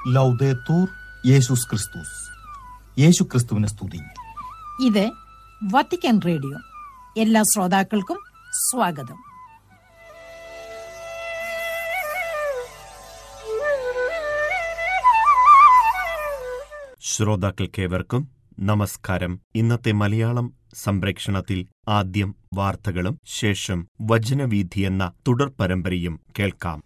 ലൗദേത്തൂർ യേശുസ് ക്രിസ്തുസ് യേശു ക്രിസ്തുവിനെ സ്തുതി ഇത് വത്തിക്കാൻ റേഡിയോ എല്ലാ ശ്രോതാക്കൾക്കും സ്വാഗതം ശ്രോതാക്കൾക്കേവർക്കും നമസ്കാരം ഇന്നത്തെ മലയാളം സംപ്രേക്ഷണത്തിൽ ആദ്യം വാർത്തകളും ശേഷം വചനവീഥി എന്ന തുടർ പരമ്പരയും കേൾക്കാം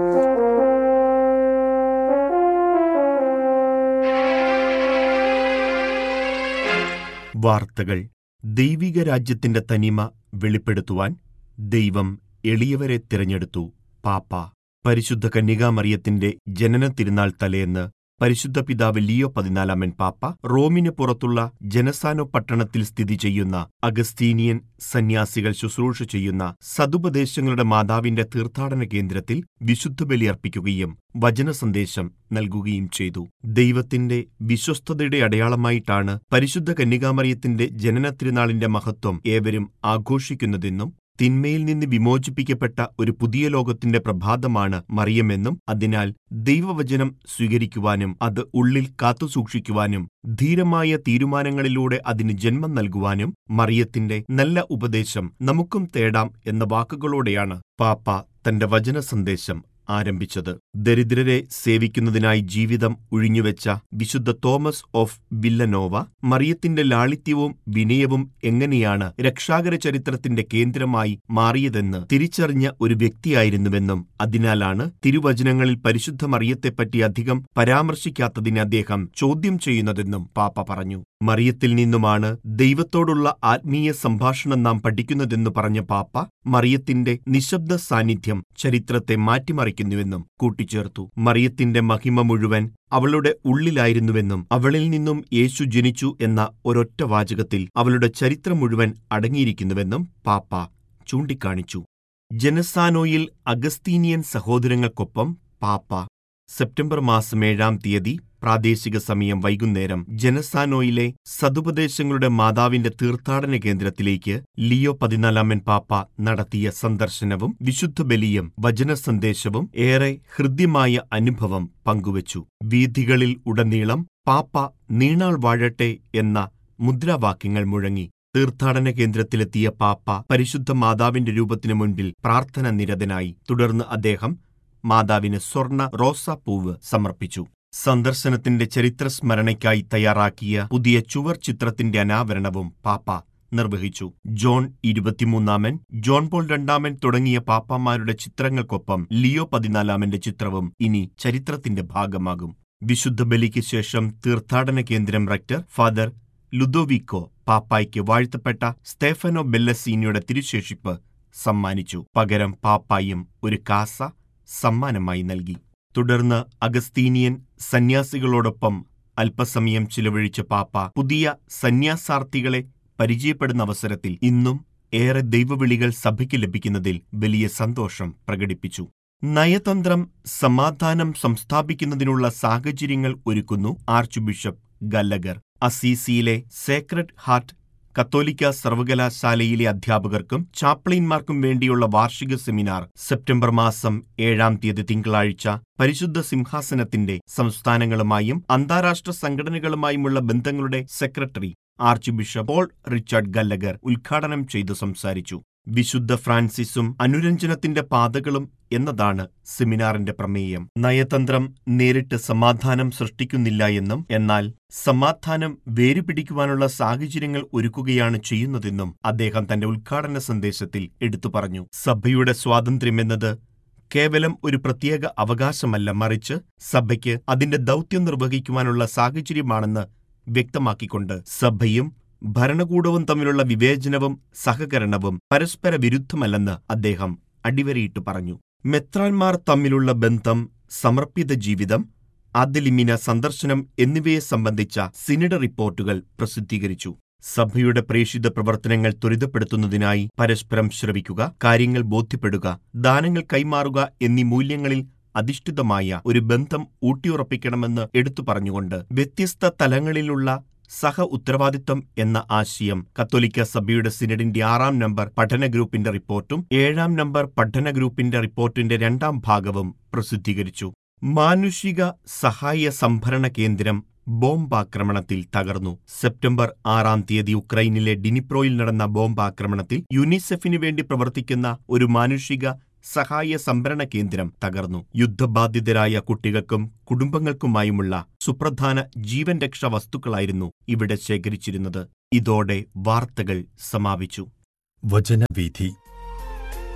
വാർത്തകൾ ദൈവിക രാജ്യത്തിന്റെ തനിമ വെളിപ്പെടുത്തുവാൻ ദൈവം എളിയവരെ തിരഞ്ഞെടുത്തു പാപ്പ പരിശുദ്ധ കന്യകാമറിയത്തിന്റെ ജനന തിരുനാൾ തലേന്ന് പരിശുദ്ധ പിതാവ് ലിയോ പതിനാലാമൻ പാപ്പ റോമിന് പുറത്തുള്ള ജനസാനോ പട്ടണത്തിൽ സ്ഥിതി ചെയ്യുന്ന അഗസ്തീനിയൻ സന്യാസികൾ ശുശ്രൂഷ ചെയ്യുന്ന സതുപദേശങ്ങളുടെ മാതാവിന്റെ തീർത്ഥാടന കേന്ദ്രത്തിൽ വിശുദ്ധ ബലിയർപ്പിക്കുകയും വചന സന്ദേശം നൽകുകയും ചെയ്തു ദൈവത്തിന്റെ വിശ്വസ്തതയുടെ അടയാളമായിട്ടാണ് പരിശുദ്ധ കന്യകാമറിയത്തിന്റെ ജനന തിരുനാളിന്റെ മഹത്വം ഏവരും ആഘോഷിക്കുന്നതെന്നും തിന്മയിൽ നിന്ന് വിമോചിപ്പിക്കപ്പെട്ട ഒരു പുതിയ ലോകത്തിന്റെ പ്രഭാതമാണ് മറിയമെന്നും അതിനാൽ ദൈവവചനം സ്വീകരിക്കുവാനും അത് ഉള്ളിൽ കാത്തുസൂക്ഷിക്കുവാനും ധീരമായ തീരുമാനങ്ങളിലൂടെ അതിന് ജന്മം നൽകുവാനും മറിയത്തിന്റെ നല്ല ഉപദേശം നമുക്കും തേടാം എന്ന വാക്കുകളോടെയാണ് പാപ്പ തന്റെ വചന സന്ദേശം ആരംഭിച്ചത് ദരിദ്രരെ സേവിക്കുന്നതിനായി ജീവിതം ഒഴിഞ്ഞുവെച്ച വിശുദ്ധ തോമസ് ഓഫ് വില്ലനോവ മറിയത്തിന്റെ ലാളിത്യവും വിനയവും എങ്ങനെയാണ് രക്ഷാകര ചരിത്രത്തിന്റെ കേന്ദ്രമായി മാറിയതെന്ന് തിരിച്ചറിഞ്ഞ ഒരു വ്യക്തിയായിരുന്നുവെന്നും അതിനാലാണ് തിരുവചനങ്ങളിൽ പരിശുദ്ധ മറിയത്തെപ്പറ്റി അധികം പരാമർശിക്കാത്തതിനെ അദ്ദേഹം ചോദ്യം ചെയ്യുന്നതെന്നും പാപ്പ പറഞ്ഞു മറിയത്തിൽ നിന്നുമാണ് ദൈവത്തോടുള്ള ആത്മീയ സംഭാഷണം നാം പഠിക്കുന്നതെന്ന് പറഞ്ഞ പാപ്പ മറിയത്തിന്റെ നിശബ്ദ സാന്നിധ്യം ചരിത്രത്തെ മാറ്റിമറിക്കുന്നുവെന്നും കൂട്ടിച്ചേർത്തു മറിയത്തിന്റെ മഹിമ മുഴുവൻ അവളുടെ ഉള്ളിലായിരുന്നുവെന്നും അവളിൽ നിന്നും യേശു ജനിച്ചു എന്ന ഒരൊറ്റ വാചകത്തിൽ അവളുടെ ചരിത്രം മുഴുവൻ അടങ്ങിയിരിക്കുന്നുവെന്നും പാപ്പ ചൂണ്ടിക്കാണിച്ചു ജനസാനോയിൽ അഗസ്തീനിയൻ സഹോദരങ്ങൾക്കൊപ്പം പാപ്പ സെപ്റ്റംബർ മാസം ഏഴാം തീയതി പ്രാദേശിക സമയം വൈകുന്നേരം ജനസാനോയിലെ സതുപദേശങ്ങളുടെ മാതാവിന്റെ തീർത്ഥാടന കേന്ദ്രത്തിലേക്ക് ലിയോ പതിനാലാമൻ പാപ്പ നടത്തിയ സന്ദർശനവും വിശുദ്ധ ബലിയും വചന സന്ദേശവും ഏറെ ഹൃദ്യമായ അനുഭവം പങ്കുവച്ചു വീഥികളിൽ ഉടനീളം പാപ്പ നീണാൾ വാഴട്ടെ എന്ന മുദ്രാവാക്യങ്ങൾ മുഴങ്ങി തീർത്ഥാടന കേന്ദ്രത്തിലെത്തിയ പാപ്പ പരിശുദ്ധ മാതാവിന്റെ രൂപത്തിനു മുൻപിൽ പ്രാർത്ഥന നിരതനായി തുടർന്ന് അദ്ദേഹം മാതാവിന് സ്വർണ റോസാപ്പൂവ് സമർപ്പിച്ചു സന്ദർശനത്തിന്റെ ചരിത്രസ്മരണയ്ക്കായി തയ്യാറാക്കിയ പുതിയ ചുവർ ചിത്രത്തിന്റെ അനാവരണവും പാപ്പ നിർവഹിച്ചു ജോൺ ഇരുപത്തിമൂന്നാമൻ ജോൺ പോൾ രണ്ടാമൻ തുടങ്ങിയ പാപ്പാമാരുടെ ചിത്രങ്ങൾക്കൊപ്പം ലിയോ പതിനാലാമന്റെ ചിത്രവും ഇനി ചരിത്രത്തിന്റെ ഭാഗമാകും വിശുദ്ധ ബലിക്ക് ശേഷം തീർത്ഥാടന കേന്ദ്രം റക്ടർ ഫാദർ ലുദോവിക്കോ പാപ്പായ്ക്ക് വാഴ്ത്തപ്പെട്ട സ്തേഫനോ ബെല്ലസീനിയുടെ തിരുശേഷിപ്പ് സമ്മാനിച്ചു പകരം പാപ്പായും ഒരു കാസ സമ്മാനമായി നൽകി തുടർന്ന് അഗസ്തീനിയൻ സന്യാസികളോടൊപ്പം അല്പസമയം ചിലവഴിച്ച പാപ്പ പുതിയ സന്യാസാർത്ഥികളെ പരിചയപ്പെടുന്ന അവസരത്തിൽ ഇന്നും ഏറെ ദൈവവിളികൾ സഭയ്ക്ക് ലഭിക്കുന്നതിൽ വലിയ സന്തോഷം പ്രകടിപ്പിച്ചു നയതന്ത്രം സമാധാനം സംസ്ഥാപിക്കുന്നതിനുള്ള സാഹചര്യങ്ങൾ ഒരുക്കുന്നു ആർച്ച് ബിഷപ്പ് ഗല്ലഗർ അസീസിയിലെ സേക്രഡ് ഹാർട്ട് കത്തോലിക്ക സർവകലാശാലയിലെ അധ്യാപകർക്കും ചാപ്ലിൻമാർക്കും വേണ്ടിയുള്ള വാർഷിക സെമിനാർ സെപ്റ്റംബർ മാസം ഏഴാം തീയതി തിങ്കളാഴ്ച പരിശുദ്ധ സിംഹാസനത്തിന്റെ സംസ്ഥാനങ്ങളുമായും അന്താരാഷ്ട്ര സംഘടനകളുമായുമുള്ള ബന്ധങ്ങളുടെ secretary arch bishop Paul Richard Gallagher ഉദ്ഘാടനം ചെയ്തു സംസാരിച്ചു വിശുദ്ധ ഫ്രാൻസിസും അനുരഞ്ജനത്തിന്റെ പാതകളും എന്നതാണ് സെമിനാറിന്റെ പ്രമേയം നയതന്ത്രം നേരിട്ട് സമാധാനം സൃഷ്ടിക്കുന്നില്ല എന്നും എന്നാൽ സമാധാനം വേരുപിടിക്കുവാനുള്ള സാഹചര്യങ്ങൾ ഒരുക്കുകയാണ് ചെയ്യുന്നതെന്നും അദ്ദേഹം തന്റെ ഉദ്ഘാടന സന്ദേശത്തിൽ എടുത്തു പറഞ്ഞു സഭയുടെ സ്വാതന്ത്ര്യമെന്നത് കേവലം ഒരു പ്രത്യേക അവകാശമല്ല മറിച്ച് സഭയ്ക്ക് അതിന്റെ ദൗത്യം നിർവഹിക്കുവാനുള്ള സാഹചര്യമാണെന്ന് വ്യക്തമാക്കിക്കൊണ്ട് സഭയും ഭരണകൂടവും തമ്മിലുള്ള വിവേചനവും സഹകരണവും പരസ്പര വിരുദ്ധമല്ലെന്ന് അദ്ദേഹം അടിവരയിട്ട് പറഞ്ഞു മെത്രാൻമാർ തമ്മിലുള്ള ബന്ധം സമർപ്പിത ജീവിതം അതിലിമിന സന്ദർശനം എന്നിവയെ സംബന്ധിച്ച സിനിഡ റിപ്പോർട്ടുകൾ പ്രസിദ്ധീകരിച്ചു സഭയുടെ പ്രേഷിത പ്രവർത്തനങ്ങൾ ത്വരിതപ്പെടുത്തുന്നതിനായി പരസ്പരം ശ്രവിക്കുക കാര്യങ്ങൾ ബോധ്യപ്പെടുക ദാനങ്ങൾ കൈമാറുക എന്നീ മൂല്യങ്ങളിൽ അധിഷ്ഠിതമായ ഒരു ബന്ധം ഊട്ടിയുറപ്പിക്കണമെന്ന് എടുത്തു പറഞ്ഞുകൊണ്ട് വ്യത്യസ്ത തലങ്ങളിലുള്ള സഹ ഉത്തരവാദിത്തം എന്ന ആശയം കത്തോലിക്ക സഭയുടെ സിനഡിന്റെ ആറാം നമ്പർ പഠന ഗ്രൂപ്പിന്റെ റിപ്പോർട്ടും ഏഴാം നമ്പർ പഠന ഗ്രൂപ്പിന്റെ റിപ്പോർട്ടിന്റെ രണ്ടാം ഭാഗവും പ്രസിദ്ധീകരിച്ചു മാനുഷിക സഹായ സംഭരണ കേന്ദ്രം ബോംബാക്രമണത്തിൽ തകർന്നു സെപ്റ്റംബർ ആറാം തീയതി ഉക്രൈനിലെ ഡിനിപ്രോയിൽ നടന്ന ബോംബാക്രമണത്തിൽ യുനിസെഫിനു വേണ്ടി പ്രവർത്തിക്കുന്ന ഒരു മാനുഷിക സഹായ സംഭരണ കേന്ദ്രം തകർന്നു യുദ്ധബാധിതരായ കുട്ടികൾക്കും കുടുംബങ്ങൾക്കുമായുമുള്ള സുപ്രധാന ജീവൻ രക്ഷാ വസ്തുക്കളായിരുന്നു ഇവിടെ ശേഖരിച്ചിരുന്നത് ഇതോടെ വാർത്തകൾ സമാപിച്ചു വചനവീഥി